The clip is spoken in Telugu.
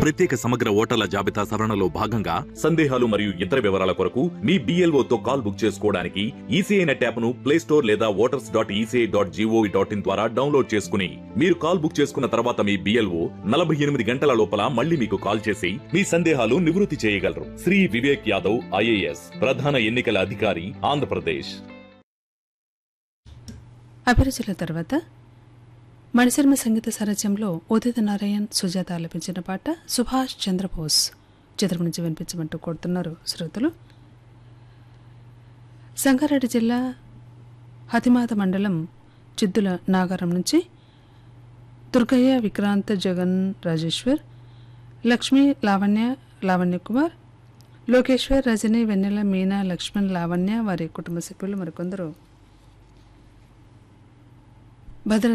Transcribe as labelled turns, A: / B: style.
A: ప్రత్యేక సమగ్ర ఓటర్ల జాబితా సవరణలో భాగంగా సందేహాలు మరియు ఇతర వివరాల కొరకు మీ BLO తో కాల్ బుక్ చేసుకోవడానికి ఈసీఐ నెట్ యాప్ను ప్లే స్టోర్ లేదా voters dot ECI dot GOV dot in ద్వారా డౌన్లోడ్ చేసుకుని మీరు కాల్ బుక్ చేసుకున్న తర్వాత మీ బిఎల్ఓ నలభై ఎనిమిది గంటల లోపల మళ్ళీ మీకు కాల్ చేసి మీ సందేహాలు నివృత్తి చేయగలరు శ్రీ వివేక్ యాదవ్ ఐఏఎస్ ప్రధాన ఎన్నికల అధికారి ఆంధ్రప్రదేశ్
B: అభిరుచుల తర్వాత మణిశర్మ సంగీత సారథ్యంలో ఉదిత నారాయణ్ సుజాత ఆలపించిన పాట సుభాష్ చంద్రబోస్ చిత్రం నుంచి వినిపించమంటూ కోరుతున్నారు శ్రోతలు సంగారెడ్డి జిల్లా హతిమాత మండలం చిద్దుల నాగారం నుంచి దుర్గయ్య విక్రాంత్ జగన్ రాజేశ్వర్ లక్ష్మి లావణ్య లావణ్య కుమార్ లోకేశ్వర్ రజని వెన్నెల మీనా లక్ష్మణ్ లావణ్య వారి కుటుంబ సభ్యులు మరికొందరు భద్ర